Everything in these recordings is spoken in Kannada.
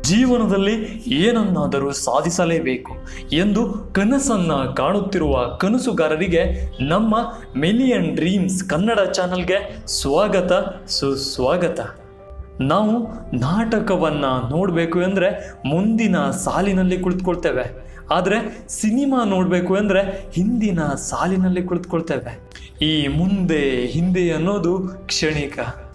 ಜೀವನದಲ್ಲಿ ಏನನ್ನಾದರೂ ಸಾಧಿಸಲೇಬೇಕು ಎಂದು ಕನಸನ್ನ ಕಾಣುತ್ತಿರುವ ಕನಸುಗಾರರಿಗೆ ನಮ್ಮ ಮಿಲಿಯನ್ ಡ್ರೀಮ್ಸ್ ಕನ್ನಡ ಚಾನಲ್ಗೆ ಸ್ವಾಗತ ಸುಸ್ವಾಗತ ನಾವು ನಾಟಕವನ್ನ ನೋಡಬೇಕು ಅಂದರೆ ಮುಂದಿನ ಸಾಲಿನಲ್ಲಿ ಕುಳಿತುಕೊಳ್ತೇವೆ ಆದರೆ ಸಿನಿಮಾ ನೋಡಬೇಕು ಅಂದರೆ ಹಿಂದಿನ ಸಾಲಿನಲ್ಲಿ ಕುಳಿತುಕೊಳ್ತೇವೆ ಈ ಮುಂದೆ ಹಿಂದೆ ಅನ್ನೋದು ಕ್ಷಣಿಕ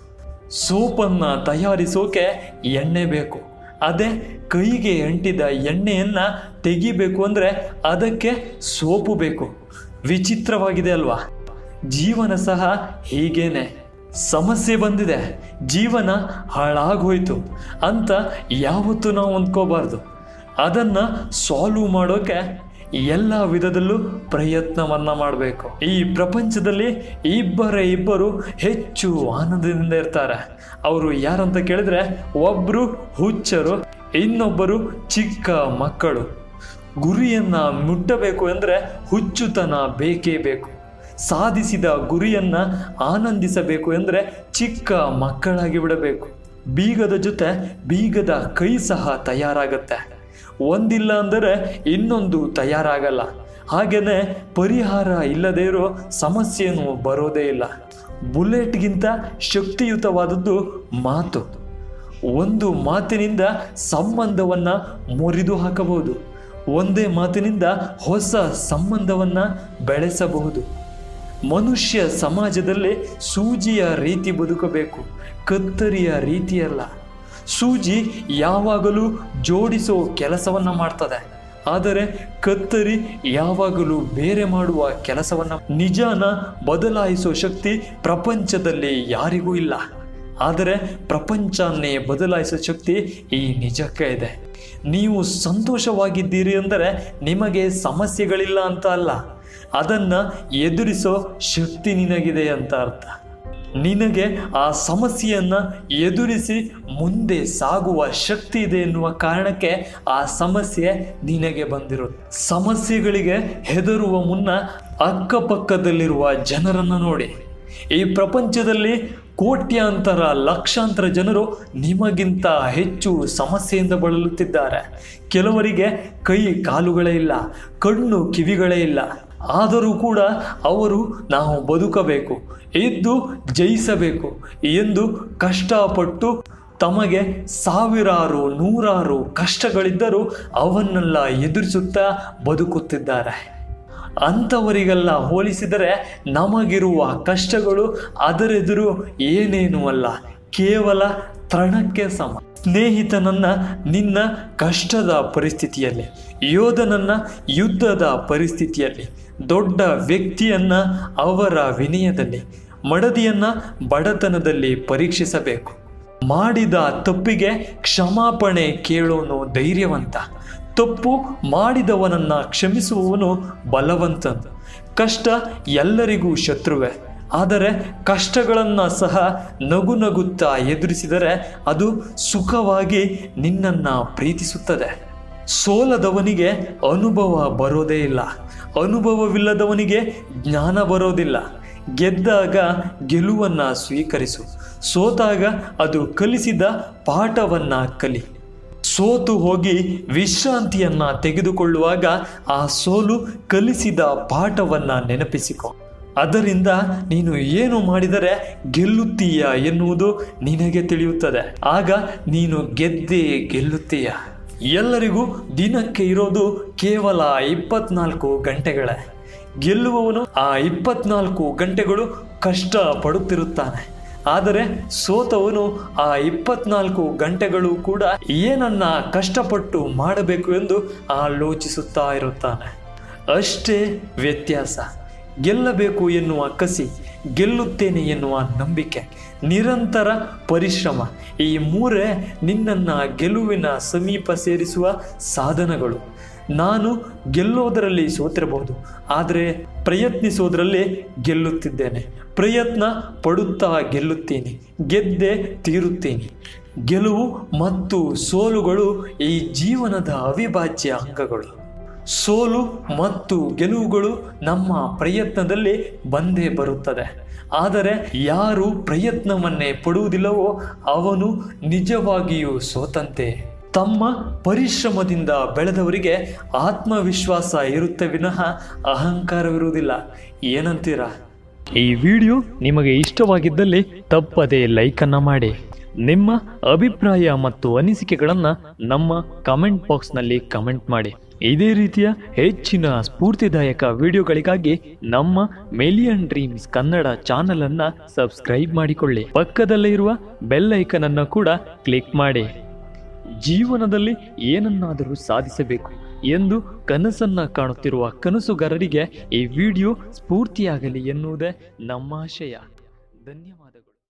ಸೋಪನ್ನ ತಯಾರಿಸೋಕೆ ಎಣ್ಣೆ ಬೇಕು ಅದೇ ಕೈಗೆ ಅಂಟಿದ ಎಣ್ಣೆಯನ್ನ ತೆಗಿಬೇಕು ಅಂದ್ರೆ ಅದಕ್ಕೆ ಸೋಪು ಬೇಕು ವಿಚಿತ್ರವಾಗಿದೆ ಅಲ್ವಾ ಜೀವನ ಸಹ ಹೀಗೇನೆ ಸಮಸ್ಯೆ ಬಂದಿದೆ ಜೀವನ ಹಾಳಾಗೋಯ್ತು ಅಂತ ಯಾವತ್ತೂ ನಾವು ಅಂದ್ಕೋಬಾರ್ದು ಅದನ್ನ ಸಾಲ್ವ್ ಮಾಡೋಕೆ ಎಲ್ಲ ವಿಧದಲ್ಲೂ ಪ್ರಯತ್ನವನ್ನ ಮಾಡಬೇಕು ಈ ಪ್ರಪಂಚದಲ್ಲಿ ಇಬ್ಬರೇ ಇಬ್ಬರು ಹೆಚ್ಚು ಆನಂದದಿಂದ ಇರ್ತಾರೆ ಅವರು ಯಾರಂತ ಕೇಳಿದ್ರೆ ಒಬ್ರು ಹುಚ್ಚರು ಇನ್ನೊಬ್ಬರು ಚಿಕ್ಕ ಮಕ್ಕಳು ಗುರಿಯನ್ನ ಮುಟ್ಟಬೇಕು ಅಂದ್ರೆ ಹುಚ್ಚುತನ ಬೇಕೇ ಬೇಕು ಸಾಧಿಸಿದ ಗುರಿಯನ್ನ ಆನಂದಿಸಬೇಕು ಎಂದ್ರೆ ಚಿಕ್ಕ ಮಕ್ಕಳಾಗಿ ಬಿಡಬೇಕು ಬೀಗದ ಜೊತೆ ಬೀಗದ ಕೈ ಸಹ ತಯಾರಾಗತ್ತೆ ಒಂದಿಲ್ಲ ಅಂದರೆ ಇನ್ನೊಂದು ತಯಾರಾಗಲ್ಲ ಹಾಗೇನೆ ಪರಿಹಾರ ಇಲ್ಲದೇ ಇರೋ ಸಮಸ್ಯೆನೂ ಬರೋದೇ ಇಲ್ಲ ಬುಲೆಟ್ಗಿಂತ ಶಕ್ತಿಯುತವಾದದ್ದು ಮಾತು ಒಂದು ಮಾತಿನಿಂದ ಸಂಬಂಧವನ್ನ ಮುರಿದು ಹಾಕಬಹುದು ಒಂದೇ ಮಾತಿನಿಂದ ಹೊಸ ಸಂಬಂಧವನ್ನ ಬೆಳೆಸಬಹುದು ಮನುಷ್ಯ ಸಮಾಜದಲ್ಲಿ ಸೂಜಿಯ ರೀತಿ ಬದುಕಬೇಕು ಕತ್ತರಿಯ ರೀತಿಯಲ್ಲ ಸೂಜಿ ಯಾವಾಗಲೂ ಜೋಡಿಸೋ ಕೆಲಸವನ್ನ ಮಾಡ್ತದೆ ಆದರೆ ಕತ್ತರಿ ಯಾವಾಗಲೂ ಬೇರೆ ಮಾಡುವ ಕೆಲಸವನ್ನ ನಿಜಾನ ಬದಲಾಯಿಸೋ ಶಕ್ತಿ ಪ್ರಪಂಚದಲ್ಲಿ ಯಾರಿಗೂ ಇಲ್ಲ ಆದರೆ ಪ್ರಪಂಚನ್ನೇ ಬದಲಾಯಿಸೋ ಶಕ್ತಿ ಈ ನಿಜಕ್ಕೆ ಇದೆ ನೀವು ಸಂತೋಷವಾಗಿದ್ದೀರಿ ಅಂದರೆ ನಿಮಗೆ ಸಮಸ್ಯೆಗಳಿಲ್ಲ ಅಂತ ಅಲ್ಲ ಅದನ್ನ ಎದುರಿಸೋ ಶಕ್ತಿ ನಿನಗಿದೆ ಅಂತ ಅರ್ಥ ನಿನಗೆ ಆ ಸಮಸ್ಯೆಯನ್ನ ಎದುರಿಸಿ ಮುಂದೆ ಸಾಗುವ ಶಕ್ತಿ ಇದೆ ಎನ್ನುವ ಕಾರಣಕ್ಕೆ ಆ ಸಮಸ್ಯೆ ನಿನಗೆ ಬಂದಿರುತ್ತೆ ಸಮಸ್ಯೆಗಳಿಗೆ ಹೆದರುವ ಮುನ್ನ ಅಕ್ಕಪಕ್ಕದಲ್ಲಿರುವ ಜನರನ್ನು ನೋಡಿ ಈ ಪ್ರಪಂಚದಲ್ಲಿ ಕೋಟ್ಯಾಂತರ ಲಕ್ಷಾಂತರ ಜನರು ನಿಮಗಿಂತ ಹೆಚ್ಚು ಸಮಸ್ಯೆಯಿಂದ ಬಳಲುತ್ತಿದ್ದಾರೆ ಕೆಲವರಿಗೆ ಕೈ ಕಾಲುಗಳೇ ಇಲ್ಲ ಕಣ್ಣು ಕಿವಿಗಳೇ ಇಲ್ಲ ಆದರೂ ಕೂಡ ಅವರು ನಾವು ಬದುಕಬೇಕು ಇದ್ದು ಜಯಿಸಬೇಕು ಎಂದು ಕಷ್ಟಪಟ್ಟು ತಮಗೆ ಸಾವಿರಾರು ನೂರಾರು ಕಷ್ಟಗಳಿದ್ದರೂ ಅವನ್ನೆಲ್ಲ ಎದುರಿಸುತ್ತಾ ಬದುಕುತ್ತಿದ್ದಾರೆ ಅಂಥವರಿಗೆಲ್ಲ ಹೋಲಿಸಿದರೆ ನಮಗಿರುವ ಕಷ್ಟಗಳು ಅದರೆದುರು ಏನೇನೂ ಅಲ್ಲ ಕೇವಲ ತೃಣಕ್ಕೆ ಸಮ ಸ್ನೇಹಿತನನ್ನ ನಿನ್ನ ಕಷ್ಟದ ಪರಿಸ್ಥಿತಿಯಲ್ಲಿ ಯೋಧನನ್ನ ಯುದ್ಧದ ಪರಿಸ್ಥಿತಿಯಲ್ಲಿ ದೊಡ್ಡ ವ್ಯಕ್ತಿಯನ್ನ ಅವರ ವಿನಯದಲ್ಲಿ ಮಡದಿಯನ್ನ ಬಡತನದಲ್ಲಿ ಪರೀಕ್ಷಿಸಬೇಕು ಮಾಡಿದ ತಪ್ಪಿಗೆ ಕ್ಷಮಾಪಣೆ ಕೇಳೋನು ಧೈರ್ಯವಂತ ತಪ್ಪು ಮಾಡಿದವನನ್ನ ಕ್ಷಮಿಸುವವನು ಬಲವಂತನು ಕಷ್ಟ ಎಲ್ಲರಿಗೂ ಶತ್ರುವೆ ಆದರೆ ಕಷ್ಟಗಳನ್ನ ಸಹ ನಗು ನಗುತ್ತಾ ಎದುರಿಸಿದರೆ ಅದು ಸುಖವಾಗಿ ನಿನ್ನನ್ನ ಪ್ರೀತಿಸುತ್ತದೆ ಸೋಲದವನಿಗೆ ಅನುಭವ ಬರೋದೇ ಇಲ್ಲ ಅನುಭವವಿಲ್ಲದವನಿಗೆ ಜ್ಞಾನ ಬರೋದಿಲ್ಲ ಗೆದ್ದಾಗ ಗೆಲುವನ್ನ ಸ್ವೀಕರಿಸು ಸೋತಾಗ ಅದು ಕಲಿಸಿದ ಪಾಠವನ್ನ ಕಲಿ ಸೋತು ಹೋಗಿ ವಿಶ್ರಾಂತಿಯನ್ನ ತೆಗೆದುಕೊಳ್ಳುವಾಗ ಆ ಸೋಲು ಕಲಿಸಿದ ಪಾಠವನ್ನ ನೆನಪಿಸಿಕೊ ಅದರಿಂದ ನೀನು ಏನು ಮಾಡಿದರೆ ಗೆಲ್ಲುತ್ತೀಯ ಎನ್ನುವುದು ನಿನಗೆ ತಿಳಿಯುತ್ತದೆ ಆಗ ನೀನು ಗೆದ್ದೇ ಗೆಲ್ಲುತ್ತೀಯ ಎಲ್ಲರಿಗೂ ದಿನಕ್ಕೆ ಇರೋದು ಕೇವಲ ಇಪ್ಪತ್ನಾಲ್ಕು ಗಂಟೆಗಳೇ ಗೆಲ್ಲುವವನು ಆ ಇಪ್ಪತ್ನಾಲ್ಕು ಗಂಟೆಗಳು ಕಷ್ಟ ಪಡುತ್ತಿರುತ್ತಾನೆ ಆದರೆ ಸೋತವನು ಆ ಇಪ್ಪತ್ನಾಲ್ಕು ಗಂಟೆಗಳು ಕೂಡ ಏನನ್ನ ಕಷ್ಟಪಟ್ಟು ಮಾಡಬೇಕು ಎಂದು ಆಲೋಚಿಸುತ್ತಾ ಇರುತ್ತಾನೆ ಅಷ್ಟೇ ವ್ಯತ್ಯಾಸ ಗೆಲ್ಲಬೇಕು ಎನ್ನುವ ಕಸಿ ಗೆಲ್ಲುತ್ತೇನೆ ಎನ್ನುವ ನಂಬಿಕೆ ನಿರಂತರ ಪರಿಶ್ರಮ ಈ ಮೂರೇ ನಿನ್ನನ್ನ ಗೆಲುವಿನ ಸಮೀಪ ಸೇರಿಸುವ ಸಾಧನಗಳು ನಾನು ಗೆಲ್ಲೋದರಲ್ಲಿ ಸೋತಿರಬಹುದು ಆದರೆ ಪ್ರಯತ್ನಿಸೋದ್ರಲ್ಲಿ ಗೆಲ್ಲುತ್ತಿದ್ದೇನೆ ಪ್ರಯತ್ನ ಪಡುತ್ತಾ ಗೆಲ್ಲುತ್ತೀನಿ ಗೆದ್ದೆ ತೀರುತ್ತೀನಿ ಗೆಲುವು ಮತ್ತು ಸೋಲುಗಳು ಈ ಜೀವನದ ಅವಿಭಾಜ್ಯ ಅಂಗಗಳು ಸೋಲು ಮತ್ತು ಗೆಲುವುಗಳು ನಮ್ಮ ಪ್ರಯತ್ನದಲ್ಲಿ ಬಂದೇ ಬರುತ್ತದೆ ಆದರೆ ಯಾರು ಪ್ರಯತ್ನವನ್ನೇ ಪಡುವುದಿಲ್ಲವೋ ಅವನು ನಿಜವಾಗಿಯೂ ಸೋತಂತೆ ತಮ್ಮ ಪರಿಶ್ರಮದಿಂದ ಬೆಳೆದವರಿಗೆ ಆತ್ಮವಿಶ್ವಾಸ ಇರುತ್ತೆ ವಿನಃ ಅಹಂಕಾರವಿರುವುದಿಲ್ಲ ಏನಂತೀರಾ ಈ ವಿಡಿಯೋ ನಿಮಗೆ ಇಷ್ಟವಾಗಿದ್ದಲ್ಲಿ ತಪ್ಪದೇ ಲೈಕನ್ನು ಮಾಡಿ ನಿಮ್ಮ ಅಭಿಪ್ರಾಯ ಮತ್ತು ಅನಿಸಿಕೆಗಳನ್ನು ನಮ್ಮ ಕಮೆಂಟ್ ಬಾಕ್ಸ್ನಲ್ಲಿ ಕಮೆಂಟ್ ಮಾಡಿ ಇದೇ ರೀತಿಯ ಹೆಚ್ಚಿನ ಸ್ಫೂರ್ತಿದಾಯಕ ವಿಡಿಯೋಗಳಿಗಾಗಿ ನಮ್ಮ ಮಿಲಿಯನ್ ಡ್ರೀಮ್ಸ್ ಕನ್ನಡ ಚಾನಲ್ ಅನ್ನ ಸಬ್ಸ್ಕ್ರೈಬ್ ಮಾಡಿಕೊಳ್ಳಿ ಪಕ್ಕದಲ್ಲೇ ಇರುವ ಬೆಲ್ ಐಕನ್ ಅನ್ನು ಕೂಡ ಕ್ಲಿಕ್ ಮಾಡಿ ಜೀವನದಲ್ಲಿ ಏನನ್ನಾದರೂ ಸಾಧಿಸಬೇಕು ಎಂದು ಕನಸನ್ನ ಕಾಣುತ್ತಿರುವ ಕನಸುಗಾರರಿಗೆ ಈ ವಿಡಿಯೋ ಸ್ಫೂರ್ತಿಯಾಗಲಿ ಎನ್ನುವುದೇ ನಮ್ಮ ಆಶಯ ಧನ್ಯವಾದಗಳು